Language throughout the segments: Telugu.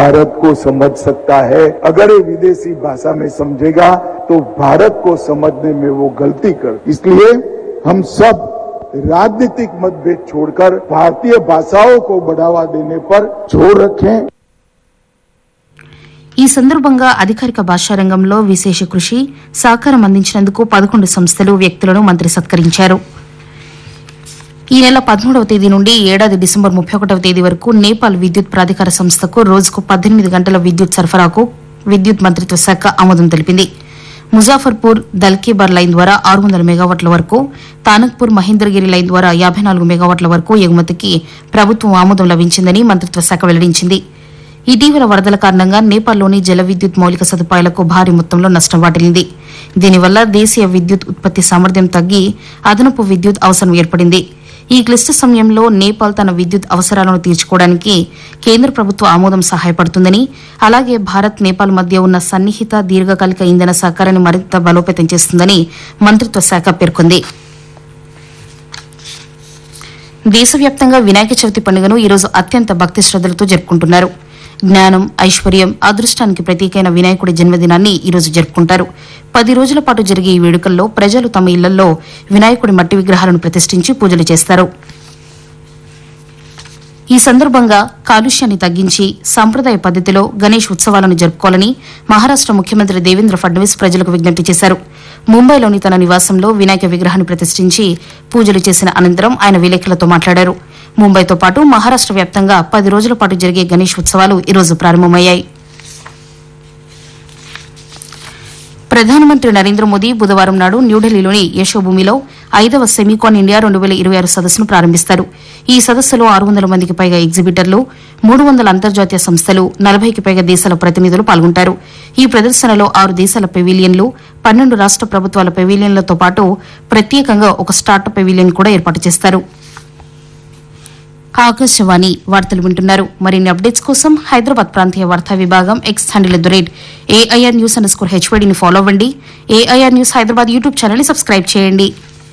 भारत को समझ सकता है अगर ये विदेशी भाषा में समझेगा तो भारत को समझने में वो गलती कर इसलिए हम सब राजनीतिक मतभेद छोड़कर भारतीय भाषाओं को बढ़ावा देने पर जोर रखें ఈ సందర్భంగా అధికారిక భాషా రంగంలో విశేష కృషి సహకారం అందించినందుకు పదకొండు సంస్థలు వ్యక్తులను మంత్రి సత్కరించారు ఈ నెల పదమూడవ తేదీ నుండి ఏడాది డిసెంబర్ ముప్పై ఒకటవ తేదీ వరకు నేపాల్ విద్యుత్ ప్రాధికార సంస్థకు రోజుకు పద్దెనిమిది గంటల విద్యుత్ సరఫరాకు విద్యుత్ మంత్రిత్వ శాఖ ఆమోదం తెలిపింది ముజాఫర్పూర్ దల్కీబార్ లైన్ ద్వారా ఆరు వందల మెగావాట్ల వరకు తానక్పూర్ మహేంద్రగిరి లైన్ ద్వారా యాభై నాలుగు మెగావాట్ల వరకు ఎగుమతికి ప్రభుత్వం ఆమోదం లభించిందని మంత్రిత్వ శాఖ వెల్లడించింది ఇటీవల వరదల కారణంగా నేపాల్లోని జల విద్యుత్ మౌలిక సదుపాయాలకు భారీ మొత్తంలో నష్టం వాటిల్లింది దీనివల్ల దేశీయ విద్యుత్ ఉత్పత్తి సామర్థ్యం తగ్గి అదనపు విద్యుత్ అవసరం ఏర్పడింది ఈ క్లిష్ట సమయంలో నేపాల్ తన విద్యుత్ అవసరాలను తీర్చుకోవడానికి కేంద్ర ప్రభుత్వ ఆమోదం సహాయపడుతుందని అలాగే భారత్ నేపాల్ మధ్య ఉన్న సన్నిహిత దీర్ఘకాలిక ఇంధన సహకారాన్ని మరింత బలోపేతం చేస్తుందని మంత్రిత్వ శాఖ పేర్కొంది దేశవ్యాప్తంగా వినాయక చవితి పండుగను ఈరోజు అత్యంత భక్తి శ్రద్దలతో జరుపుకుంటున్నారు జ్ఞానం ఐశ్వర్యం అదృష్టానికి ప్రతీకైన వినాయకుడి జన్మదినాన్ని ఈరోజు జరుపుకుంటారు పది రోజుల పాటు జరిగే ఈ వేడుకల్లో ప్రజలు తమ ఇళ్లలో వినాయకుడి మట్టి విగ్రహాలను ప్రతిష్ఠించి పూజలు చేస్తారు ఈ సందర్భంగా కాలుష్యాన్ని తగ్గించి సంప్రదాయ పద్దతిలో గణేష్ ఉత్సవాలను జరుపుకోవాలని మహారాష్ట ముఖ్యమంత్రి దేవేంద్ర ఫడ్నవీస్ ప్రజలకు విజ్ఞప్తి చేశారు ముంబైలోని తన నివాసంలో వినాయక విగ్రహాన్ని ప్రతిష్ఠించి పూజలు చేసిన అనంతరం ఆయన విలేకరులతో మాట్లాడారు ముంబైతో పాటు మహారాష్ట వ్యాప్తంగా పది రోజుల పాటు జరిగే గణేష్ ఉత్సవాలు ఈరోజు ప్రారంభమయ్యాయి ప్రధానమంత్రి నరేంద్ర మోదీ బుధవారం నాడు న్యూఢిల్లీలోని యశోభూమిలో ఐదవ సెమీకాన్ ఇండియా రెండు వేల ఇరవై ఆరు సదస్సును ప్రారంభిస్తారు ఈ సదస్సులో ఆరు వందల మందికి పైగా ఎగ్జిబిటర్లు మూడు వందల అంతర్జాతీయ సంస్థలు నలభైకి పైగా దేశాల ప్రతినిధులు పాల్గొంటారు ఈ ప్రదర్శనలో ఆరు దేశాల పెవిలియన్లు పన్నెండు రాష్ట ప్రభుత్వాల పెవిలియన్లతో పాటు ప్రత్యేకంగా ఒక స్టార్టప్ పెవిలియన్ కూడా ఏర్పాటు చేస్తారు ఆకాశవాణి వార్తలు వింటున్నారు మరిన్ని అప్డేట్స్ కోసం హైదరాబాద్ ప్రాంతీయ వార్తా విభాగం X handle at the rate AIR news underscore హెచ్వైడీని ఫాలో అవ్వండి ఏఐఆర్ న్యూస్ హైదరాబాద్ యూట్యూబ్ ఛానల్ని సబ్స్క్రైబ్ చేయండి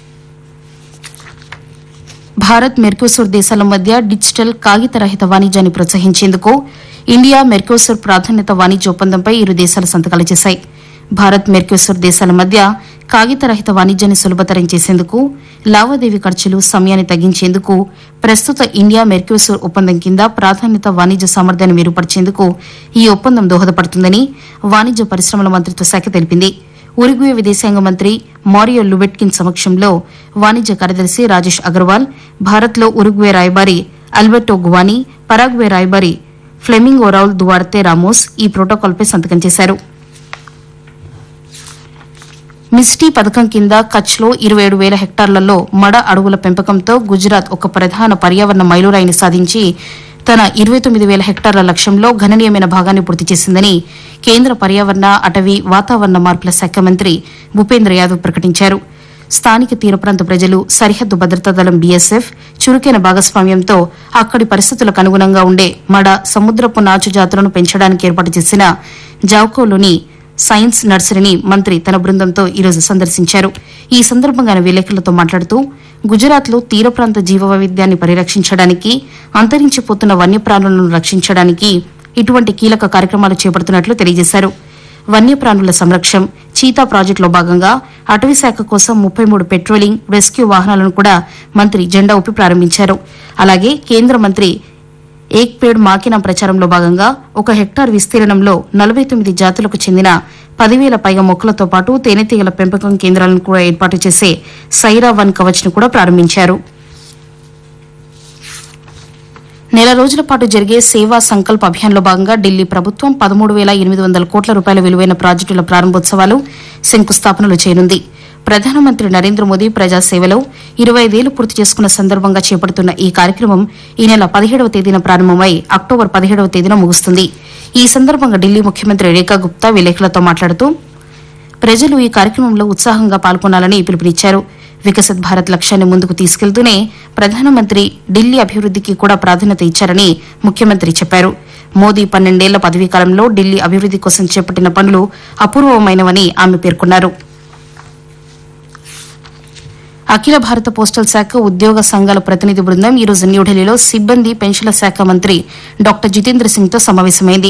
భారత్ మెర్కోసూర్ దేశాల మధ్య డిజిటల్ కాగితరహిత వాణిజ్యాన్ని ప్రోత్సహించేందుకు ఇండియా మెర్కోసూర్ ప్రాధాన్యత వాణిజ్య ఒప్పందంపై ఇరు దేశాలు సంతకాలు చేశాయి భారత్ మెర్కోసూర్ దేశాల మధ్య కాగితరహిత వాణిజ్యాన్ని సులభతరం చేసేందుకు లావాదేవీ ఖర్చులు సమయాన్ని తగ్గించేందుకు ప్రస్తుత ఇండియా మెర్కోసూర్ ఒప్పందం కింద ప్రాధాన్యత వాణిజ్య సామర్థ్యాన్ని మెరుగుపరిచేందుకు ఈ ఒప్పందం దోహదపడుతుందని వాణిజ్య పరిశ్రమల మంత్రిత్వ శాఖ తెలిపింది ఉరుగ్వే విదేశాంగ మంత్రి మారియో లుబెట్కిన్ సమక్షంలో వాణిజ్య కార్యదర్శి రాజేష్ అగర్వాల్ భారత్లో ఉరుగ్వే రాయబారి అల్బర్టో గువాని పరాగ్వే రాయబారి ఫ్లెమింగో రౌల్ దువార్తే రామోస్ ఈ ప్రోటోకాల్పై సంతకం చేశారు మిస్టీ పథకం కింద కచ్లో ఇరవై ఏడు వేల హెక్టార్లలో మడ అడవుల పెంపకంతో గుజరాత్ ఒక ప్రధాన పర్యావరణ మైలురాయిని సాధించి తన ఇరవై తొమ్మిది వేల హెక్టార్ల లక్ష్యంలో గణనీయమైన భాగాన్ని పూర్తి చేసిందని కేంద్ర పర్యావరణ అటవీ వాతావరణ మార్పుల శాఖ మంత్రి భూపేంద్ర యాదవ్ ప్రకటించారు స్థానిక తీర ప్రాంత ప్రజలు సరిహద్దు భద్రతా దళం బీఎస్ఎఫ్ చురుకైన భాగస్వామ్యంతో అక్కడి పరిస్థితులకు అనుగుణంగా ఉండే మడ సముద్రపు నాచు జాతులను పెంచడానికి ఏర్పాటు చేసిన జావ్కోలోని సైన్స్ నర్సరీని మంత్రి తన బృందంతో ఈరోజు సందర్శించారు ఈ సందర్భంగా ఆయన విలేకరులతో మాట్లాడుతూ గుజరాత్లో తీర ప్రాంత జీవ వైవిధ్యాన్ని పరిరక్షించడానికి అంతరించిపోతున్న వన్యప్రాణులను రక్షించడానికి ఇటువంటి కీలక కార్యక్రమాలు చేపడుతున్నట్లు తెలియజేశారు వన్యప్రాణుల సంరక్షణ చీతా ప్రాజెక్టులో భాగంగా అటవీ శాఖ కోసం ముప్పై మూడు పెట్రోలింగ్ రెస్క్యూ వాహనాలను కూడా మంత్రి జెండా ఊపి ప్రారంభించారు అలాగే కేంద్ర మంత్రి ఏక్ పేడ్ మాకినా ప్రచారంలో భాగంగా ఒక హెక్టార్ విస్తీర్ణంలో నలభై తొమ్మిది జాతులకు చెందిన పదివేల పైగా మొక్కలతో పాటు తేనెటీగల పెంపకం కేంద్రాలను కూడా ఏర్పాటు చేసే సైరా వన్ కవచ్ ను కూడా ప్రారంభించారు నెల రోజుల పాటు జరిగే సేవా సంకల్ప్ అభియాన్లో భాగంగా ఢిల్లీ ప్రభుత్వం పదమూడు వేల ఎనిమిది వందల కోట్ల రూపాయల విలువైన ప్రాజెక్టుల ప్రారంభోత్సవాలు శంకుస్థాపనలు చేయనుంది ప్రధానమంత్రి నరేంద్ర మోదీ ప్రజాసేవలో ఇరవై ఐదేళ్లు పూర్తి చేసుకున్న సందర్భంగా చేపడుతున్న ఈ కార్యక్రమం ఈ నెల పదిహేడవ తేదీన ప్రారంభమై అక్టోబర్ పదిహేడవ తేదీన ముగుస్తుంది ఈ సందర్భంగా ఢిల్లీ ముఖ్యమంత్రి రేఖా గుప్తా విలేకరులతో మాట్లాడుతూ ప్రజలు ఈ కార్యక్రమంలో ఉత్సాహంగా పాల్గొనాలని పిలుపునిచ్చారు వికసిత్ భారత్ లక్ష్యాన్ని ముందుకు తీసుకెళ్తూనే ప్రధానమంత్రి ఢిల్లీ అభివృద్దికి కూడా ప్రాధాన్యత ఇచ్చారని ముఖ్యమంత్రి చెప్పారు మోదీ పన్నెండేళ్ల పదవీకాలంలో ఢిల్లీ అభివృద్ది కోసం చేపట్టిన పనులు అపూర్వమైనవని ఆమె పేర్కొన్నారు అఖిల భారత పోస్టల్ శాఖ ఉద్యోగ సంఘాల ప్రతినిధి బృందం ఈ రోజు న్యూఢిల్లీలో సిబ్బంది పెన్షన్ల శాఖ మంత్రి డాక్టర్ జితేంద్ర సింగ్ తో సమావేశమైంది